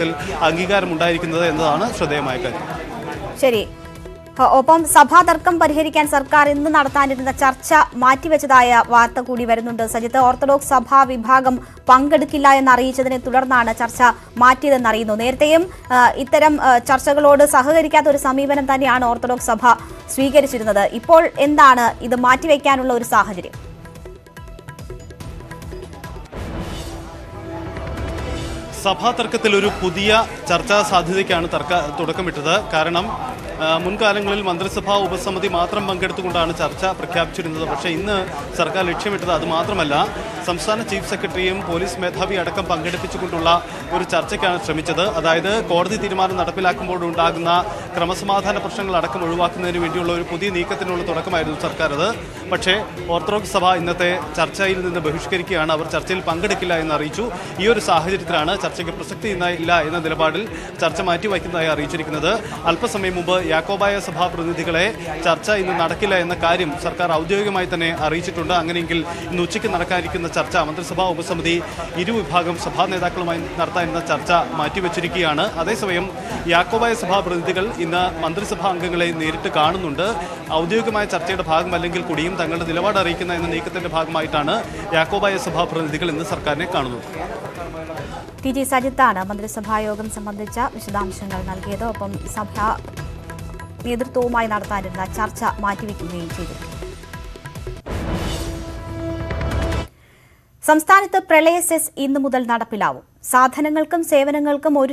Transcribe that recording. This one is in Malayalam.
തർക്കത്തിൽ അംഗീകാരം ഉണ്ടായിരിക്കുന്നത് എന്നതാണ് ശ്രദ്ധേയമായ കാര്യം ശരി ഹ, ഒപ്പം സഭാ തർക്കം പരിഹരിക്കാൻ സർക്കാർ ഇന്ന് നടത്താനിരുന്ന ചർച്ച മാറ്റിവെച്ചതായ വാർത്ത കൂടി വരുന്നുണ്ട് സജിത്ത് ഓർത്തഡോക്സ് സഭാ വിഭാഗം പങ്കെടുക്കില്ല എന്ന് അറിയിച്ചതിനെ തുടർന്നാണ് ചർച്ച മാറ്റിയതെന്ന് അറിയുന്നു നേരത്തെയും ആ, ഇത്തരം ആ, ചർച്ചകളോട് സഹകരിക്കാത്ത ഒരു സമീപനം തന്നെയാണ് ഓർത്തഡോക്സ് സഭ സ്വീകരിച്ചിരുന്നത് ഇപ്പോൾ എന്താണ് ഇത് മാറ്റിവെക്കാനുള്ള ഒരു സാഹചര്യം സഭാ തർക്കത്തിൽ ഒരു പുതിയ ചർച്ചാ സാധ്യതയ്ക്കാണ് തർക്ക തുടക്കമിട്ടത് കാരണം ആ, മുൻകാലങ്ങളിൽ മന്ത്രിസഭാ ഉപസമിതി മാത്രം പങ്കെടുത്തുകൊണ്ടാണ് ചർച്ച പ്രഖ്യാപിച്ചിരുന്നത് പക്ഷേ ഇന്ന് സർക്കാർ ലക്ഷ്യമിട്ടത് അത് മാത്രമല്ല സംസ്ഥാന ചീഫ് സെക്രട്ടറിയും പോലീസ് മേധാവി അടക്കം പങ്കെടുപ്പിച്ചുകൊണ്ടുള്ള ഒരു ചർച്ചയ്ക്കാണ് ശ്രമിച്ചത് അതായത് കോടതി തീരുമാനം നടപ്പിലാക്കുമ്പോൾ ഉണ്ടാകുന്ന ക്രമസമാധാന പ്രശ്നങ്ങൾ അടക്കം ഒഴിവാക്കുന്നതിന് വേണ്ടിയുള്ള ഒരു പുതിയ നീക്കത്തിനുള്ള തുടക്കമായിരുന്നു സർക്കാർ അത് പക്ഷേ ഓർത്തഡോക്സ് സഭ ഇന്നത്തെ ചർച്ചയിൽ നിന്ന് ബഹിഷ്കരിക്കുകയാണ് അവർ ചർച്ചയിൽ പങ്കെടുക്കില്ല എന്ന് അറിയിച്ചു ഈ ഒരു സാഹചര്യത്തിലാണ് ചർച്ചയ്ക്ക് പ്രസക്തി ഇന്ന- ഇല്ല എന്ന നിലപാടിൽ ചർച്ച മാറ്റിവയ്ക്കുന്നതായി അറിയിച്ചിരിക്കുന്നത് അല്പസമയം മുമ്പ് യാക്കോബായ സഭാ പ്രതിനിധികളെ ചർച്ച ഇന്ന് നടക്കില്ല എന്ന കാര്യം സർക്കാർ ഔദ്യോഗികമായി തന്നെ അറിയിച്ചിട്ടുണ്ട് അങ്ങനെയെങ്കിൽ ഇന്ന് ഉച്ചയ്ക്ക് നടക്കാനിരിക്കുന്ന ചർച്ച മന്ത്രിസഭാ ഉപസമിതി ഇരുവിഭാഗം സഭാ നേതാക്കളുമായി നടത്താനിരുന്ന ചർച്ച മാറ്റിവെച്ചിരിക്കുകയാണ് അതേസമയം യാക്കോബായ സഭാ പ്രതിനിധികൾ ഇന്ന് മന്ത്രിസഭാ അംഗങ്ങളെ നേരിട്ട് കാണുന്നുണ്ട് ഔദ്യോഗികമായ ചർച്ചയുടെ ഭാഗമല്ലെങ്കിൽ കൂടിയും തങ്ങളുടെ നിലപാട് അറിയിക്കുന്ന എന്ന നീക്കത്തിന്റെ ഭാഗമായിട്ടാണ് യാക്കോബായ സഭാ പ്രതിനിധികൾ ഇന്ന് സർക്കാരിനെ കാണുന്നത് ടി ജി സജിത്താണ് മന്ത്രിസഭാ യോഗം സംബന്ധിച്ച വിശദാംശങ്ങൾ നൽകിയത് ഒപ്പം സഭാ നേതൃത്വവുമായി നടത്താനിരുന്ന ചർച്ച മാറ്റിവെക്കുകയും ചെയ്തു സംസ്ഥാനത്ത് പ്രളയ സെസ് ഇന്നു മുതൽ നടപ്പിലാവും സാധനങ്ങൾക്കും സേവനങ്ങൾക്കും ഒരു